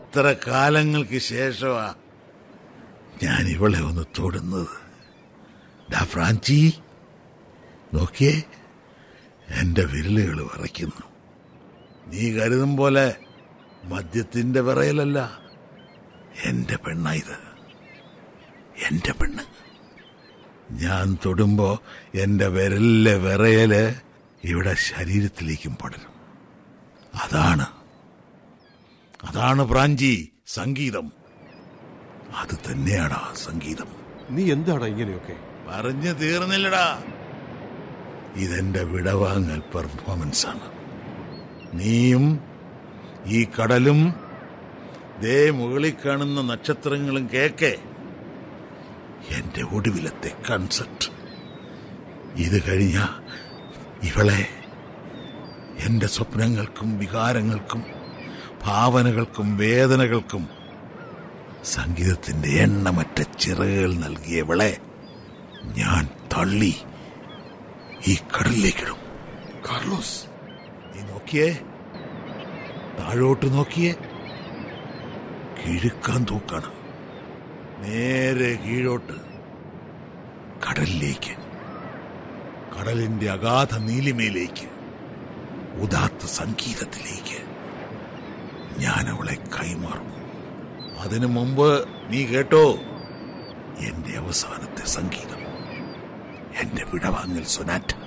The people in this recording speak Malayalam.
എത്ര കാലങ്ങൾക്ക് ശേഷമാ ഞാൻ ഇവളെ ഒന്ന് തൊടുന്നത് ഡാ ഫ്രാഞ്ചി നോക്കിയേ എന്റെ വിരലുകൾ വിറയ്ക്കുന്നു നീ കരുതും പോലെ മദ്യത്തിന്റെ വിറയലല്ല എന്റെ പെണ്ണ ഇത് എന്റെ പെണ്ണ് ഞാൻ തൊടുമ്പോ എന്റെ വിരലിലെ വിറയല് ഇവിടെ ശരീരത്തിലേക്കും പടരും അതാണ് അതാണ് പ്രാഞ്ചി സംഗീതം അത് തന്നെയാടാ സംഗീതം നീ എന്താടാ ഇങ്ങനെയൊക്കെ പറഞ്ഞു തീർന്നില്ലടാ ഇതെന്റെ വിടവാങ്ങൽ പെർഫോമൻസ് ആണ് നീയും ഈ കടലും ദേ മുകളിൽ കാണുന്ന നക്ഷത്രങ്ങളും കേക്കെ എന്റെ ഒടുവിലത്തെ കൺസെപ്റ്റ് ഇത് കഴിഞ്ഞ ഇവളെ എന്റെ സ്വപ്നങ്ങൾക്കും വികാരങ്ങൾക്കും ഭാവനകൾക്കും വേദനകൾക്കും സംഗീതത്തിന്റെ എണ്ണമറ്റ ചിറകുകൾ നൽകിയവളെ ഞാൻ തള്ളി ഈ കടലിലേക്കിടും കാർലോസ് നീ നോക്കിയേ താഴോട്ട് നോക്കിയേ കിഴുക്കാൻ തൂക്കാണ് നേരെ കീഴോട്ട് കടലിലേക്ക് കടലിന്റെ അഗാധ നീലിമയിലേക്ക് ഉദാത്ത സംഗീതത്തിലേക്ക് ഞാൻ അവളെ കൈമാറും അതിനു മുമ്പ് നീ കേട്ടോ എന്റെ അവസാനത്തെ സംഗീതം എന്റെ വിടവാങ്ങൽ സൊനാറ്റ